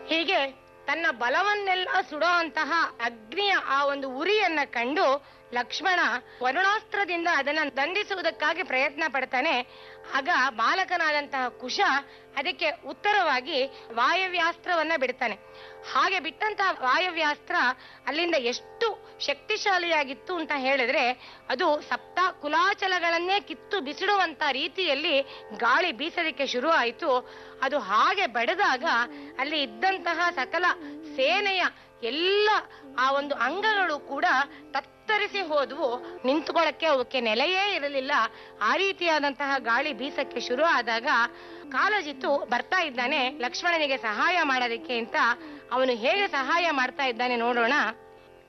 ಹೀಗೆ ತನ್ನ ಬಲವನ್ನೆಲ್ಲ ಸುಡುವಂತಹ ಅಗ್ನಿಯ ಆ ಒಂದು ಉರಿಯನ್ನ ಕಂಡು ಲಕ್ಷ್ಮಣ ವರುಣಾಸ್ತ್ರದಿಂದ ಅದನ್ನ ದಂಡಿಸುವುದಕ್ಕಾಗಿ ಪ್ರಯತ್ನ ಪಡ್ತಾನೆ ಆಗ ಬಾಲಕನಾದಂತಹ ಕುಶ ಅದಕ್ಕೆ ಉತ್ತರವಾಗಿ ವಾಯವ್ಯಾಸ್ತ್ರವನ್ನ ಬಿಡ್ತಾನೆ ಹಾಗೆ ಬಿಟ್ಟಂತಹ ವಾಯವ್ಯಾಸ್ತ್ರ ಅಲ್ಲಿಂದ ಎಷ್ಟು ಶಕ್ತಿಶಾಲಿಯಾಗಿತ್ತು ಅಂತ ಹೇಳಿದ್ರೆ ಅದು ಸಪ್ತ ಕುಲಾಚಲಗಳನ್ನೇ ಕಿತ್ತು ಬಿಸಿಡುವಂತ ರೀತಿಯಲ್ಲಿ ಗಾಳಿ ಬೀಸೋದಕ್ಕೆ ಶುರು ಆಯಿತು ಅದು ಹಾಗೆ ಬಡಿದಾಗ ಅಲ್ಲಿ ಇದ್ದಂತಹ ಸಕಲ ಸೇನೆಯ ಎಲ್ಲ ಆ ಒಂದು ಅಂಗಗಳು ಕೂಡ ತತ್ತರಿಸಿ ಹೋದವು ನಿಂತ್ಕೊಳ್ಳಕ್ಕೆ ಅವಕ್ಕೆ ನೆಲೆಯೇ ಇರಲಿಲ್ಲ ಆ ರೀತಿಯಾದಂತಹ ಗಾಳಿ ಬೀಸಕ್ಕೆ ಶುರು ಆದಾಗ ಕಾಲಜಿತ್ತು ಬರ್ತಾ ಇದ್ದಾನೆ ಲಕ್ಷ್ಮಣನಿಗೆ ಸಹಾಯ ಮಾಡೋದಕ್ಕೆ ಅಂತ ಅವನು ಹೇಗೆ ಸಹಾಯ ಮಾಡ್ತಾ ಇದ್ದಾನೆ ನೋಡೋಣ